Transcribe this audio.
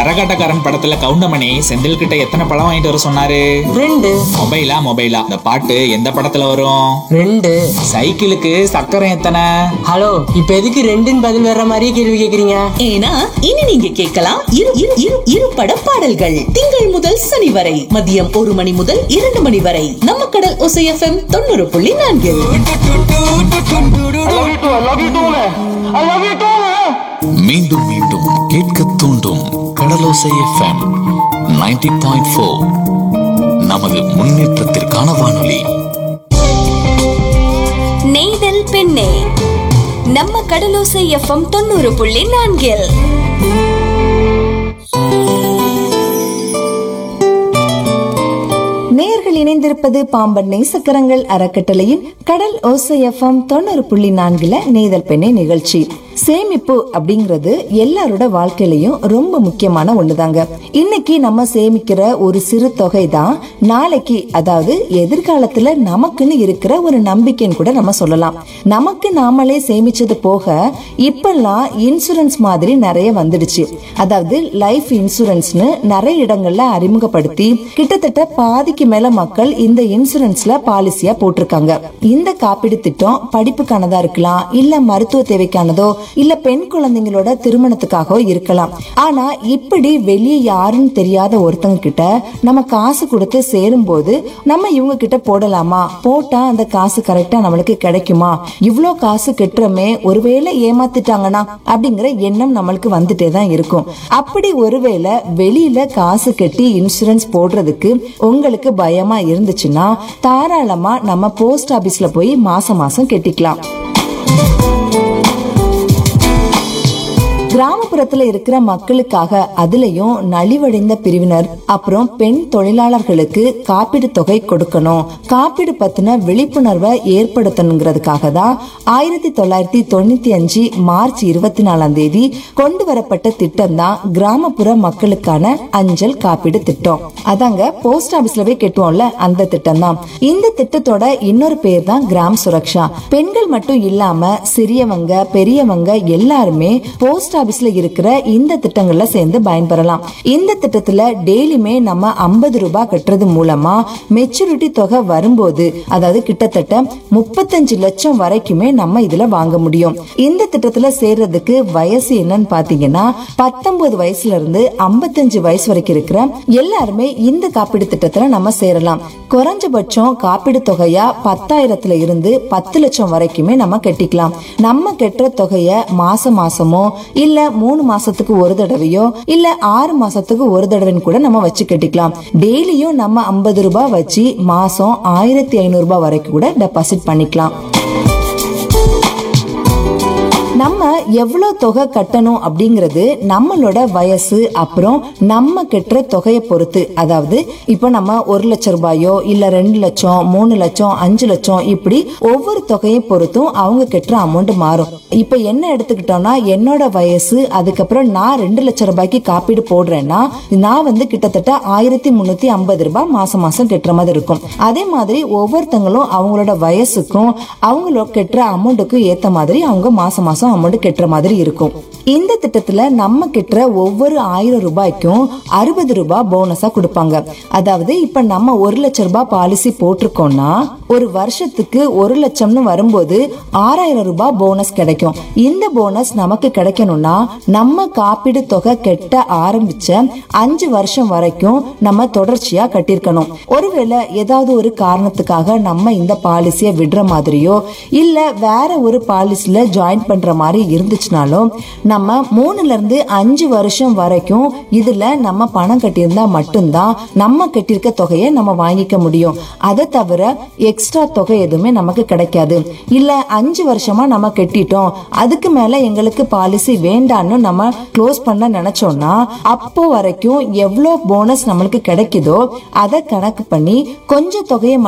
கரகாட்டக்காரன் படத்துல கவுண்டமணி செந்தில் கிட்ட எத்தனை பழம் வாங்கிட்டு வர சொன்னாரு ரெண்டு மொபைலா மொபைலா இந்த பாட்டு எந்த படத்துல வரும் ரெண்டு சைக்கிளுக்கு சக்கரம் எத்தனை ஹலோ இப்ப எதுக்கு ரெண்டுன்னு பதில் வர்ற மாதிரியே கேள்வி கேக்குறீங்க ஏன்னா இனி நீங்க கேட்கலாம் இரு இரு இரு இரு பட பாடல்கள் திங்கள் முதல் சனி வரை மதியம் ஒரு மணி முதல் இரண்டு மணி வரை நம்ம கடல் ஒசை எஃப்எம் தொண்ணூறு புள்ளி நான்கில் மீண்டும் மீண்டும் கேட்க தூண்டும் கடலோசை எஃப்எம் 90.4 பாயிண்ட் ஃபோர் நமது முன்னேற்றத்திற்கான வானொலி நெய்தல் பெண்ணே நம்ம கடலோசை எஃப்எம் தொண்ணூறு புள்ளி நான்கில் நேர்கள் இணைந்திருப்பது பாம்பன் நேசக்கரங்கள் அறக்கட்டளையின் கடல் ஓசை எஃப்எம் தொண்ணூறு புள்ளி நான்குல நெய்தல் பெண்ணை நிகழ்ச்சி சேமிப்பு அப்படிங்கிறது எல்லாரோட வாழ்க்கையிலயும் ரொம்ப முக்கியமான ஒண்ணுதாங்க இன்னைக்கு நம்ம சேமிக்கிற ஒரு சிறு தொகை தான் நாளைக்கு அதாவது எதிர்காலத்துல நமக்குன்னு இருக்கிற ஒரு நம்பிக்கைன்னு கூட நம்ம சொல்லலாம் நமக்கு நாமளே சேமிச்சது போக இப்பெல்லாம் இன்சூரன்ஸ் மாதிரி நிறைய வந்துடுச்சு அதாவது லைஃப் இன்சூரன்ஸ்னு நிறைய இடங்கள்ல அறிமுகப்படுத்தி கிட்டத்தட்ட பாதிக்கு மேல மக்கள் இந்த இன்சூரன்ஸ்ல பாலிசியா போட்டிருக்காங்க இந்த காப்பீடு திட்டம் படிப்புக்கானதா இருக்கலாம் இல்ல மருத்துவ தேவைக்கானதோ இல்ல பெண் குழந்தைங்களோட திருமணத்துக்காகவோ இருக்கலாம் ஆனா இப்படி வெளியே யாருன்னு தெரியாத ஒருத்தங்க கிட்ட நம்ம காசு கொடுத்து சேரும் போது நம்ம இவங்க கிட்ட போடலாமா போட்டா அந்த காசு கரெக்டா நம்மளுக்கு கிடைக்குமா இவ்ளோ காசு கெட்டுறமே ஒருவேளை ஏமாத்திட்டாங்கன்னா அப்படிங்கிற எண்ணம் நம்மளுக்கு வந்துட்டே தான் இருக்கும் அப்படி ஒருவேளை வெளியில காசு கட்டி இன்சூரன்ஸ் போடுறதுக்கு உங்களுக்கு பயமா இருந்துச்சுன்னா தாராளமா நம்ம போஸ்ட் ஆபீஸ்ல போய் மாசம் மாசம் கட்டிக்கலாம் கிராமப்புறத்துல இருக்கிற மக்களுக்காக அதுலயும் நலிவடைந்த பிரிவினர் அப்புறம் பெண் தொழிலாளர்களுக்கு காப்பீடு தொகை கொடுக்கணும் காப்பீடு பத்தின விழிப்புணர்வை ஏற்படுத்தணுங்கிறதுக்காக தான் ஆயிரத்தி தொள்ளாயிரத்தி தொண்ணூத்தி அஞ்சு மார்ச் இருபத்தி நாலாம் தேதி கொண்டு வரப்பட்ட திட்டம் தான் கிராமப்புற மக்களுக்கான அஞ்சல் காப்பீடு திட்டம் அதாங்க போஸ்ட் ஆபீஸ்ல போய் கெட்டுவோம்ல அந்த திட்டம் தான் இந்த திட்டத்தோட இன்னொரு பேர் தான் கிராம் சுரக்ஷா பெண்கள் மட்டும் இல்லாம சிறியவங்க பெரியவங்க எல்லாருமே போஸ்ட் ஆபீஸ்ல இருக்கிற இந்த திட்டங்கள்ல சேர்ந்து பயன்பெறலாம் இந்த திட்டத்துல டெய்லியுமே நம்ம ஐம்பது ரூபாய் கட்டுறது மூலமா மெச்சூரிட்டி தொகை வரும்போது அதாவது கிட்டத்தட்ட முப்பத்தஞ்சு லட்சம் வரைக்குமே நம்ம இதுல வாங்க முடியும் இந்த திட்டத்துல சேர்றதுக்கு வயசு என்னன்னு பாத்தீங்கன்னா பத்தொன்பது வயசுல இருந்து ஐம்பத்தஞ்சு வயசு வரைக்கும் இருக்கிற எல்லாருமே இந்த காப்பீடு திட்டத்துல நம்ம சேரலாம் குறைஞ்சபட்சம் காப்பீடு தொகையா பத்தாயிரத்துல இருந்து பத்து லட்சம் வரைக்குமே நம்ம கட்டிக்கலாம் நம்ம கட்டுற தொகைய மாசம் மாசமோ இல்ல மூணு மாசத்துக்கு ஒரு தடவையோ இல்ல ஆறு மாசத்துக்கு ஒரு தடவைன்னு கூட நம்ம வச்சு கட்டிக்கலாம் டெய்லியும் நம்ம ஐம்பது ரூபாய் வச்சு மாசம் ஆயிரத்தி ஐநூறு ரூபாய் வரைக்கும் கூட டெபாசிட் பண்ணிக்கலாம் நம்ம எவ்வளவு தொகை கட்டணும் அப்படிங்கிறது நம்மளோட வயசு அப்புறம் நம்ம கட்டுற தொகையை பொறுத்து அதாவது இப்போ நம்ம ஒரு லட்சம் ரூபாயோ இல்ல ரெண்டு லட்சம் மூணு லட்சம் அஞ்சு லட்சம் இப்படி ஒவ்வொரு தொகையை பொறுத்தும் அவங்க கட்டுற அமௌண்ட் மாறும் இப்போ என்ன எடுத்துக்கிட்டோம்னா என்னோட வயசு அதுக்கப்புறம் நான் ரெண்டு லட்சம் ரூபாய்க்கு காப்பீடு போடுறேன்னா நான் வந்து கிட்டத்தட்ட ஆயிரத்தி முன்னூத்தி ஐம்பது ரூபாய் மாசம் மாசம் கட்டுற மாதிரி இருக்கும் அதே மாதிரி ஒவ்வொருத்தங்களும் அவங்களோட வயசுக்கும் அவங்களோட கட்டுற அமௌண்ட்டுக்கும் ஏத்த மாதிரி அவங்க மாசம் மாசம் அமௌண்ட் கட்டுற மாதிரி இருக்கும் இந்த திட்டத்துல நம்ம கட்டுற ஒவ்வொரு ஆயிரம் ரூபாய்க்கும் அறுபது ரூபாய் போனஸா கொடுப்பாங்க அதாவது இப்ப நம்ம ஒரு லட்சம் ரூபாய் பாலிசி போட்டிருக்கோம்னா ஒரு வருஷத்துக்கு ஒரு லட்சம்னு வரும்போது ஆறாயிரம் ரூபாய் போனஸ் கிடைக்கும் இந்த போனஸ் நமக்கு கிடைக்கணும்னா நம்ம காப்பீடு தொகை கெட்ட ஆரம்பிச்ச அஞ்சு வருஷம் வரைக்கும் நம்ம தொடர்ச்சியா கட்டியிருக்கணும் ஒருவேளை ஏதாவது ஒரு காரணத்துக்காக நம்ம இந்த பாலிசியை விடுற மாதிரியோ இல்ல வேற ஒரு பாலிசில ஜாயின் பண்ற மாதிரி இருந்துச்சுனாலும் நம்ம மூணுல இருந்து அஞ்சு வருஷம் வரைக்கும் இதுல நம்ம பணம் கட்டியிருந்தா மட்டும்தான் நம்ம கட்டியிருக்க தொகையை நம்ம வாங்கிக்க முடியும் அதை தவிர எக்ஸ்ட்ரா தொகை எதுவுமே நமக்கு கிடைக்காது இல்ல அஞ்சு வருஷமா நம்ம கட்டிட்டோம் அதுக்கு மேல எங்களுக்கு பாலிசி வேண்டான்னு நம்ம க்ளோஸ் பண்ண நினைச்சோம்னா அப்போ வரைக்கும் எவ்வளவு போனஸ் நம்மளுக்கு கிடைக்குதோ அதை கணக்கு பண்ணி கொஞ்சம் தொகையை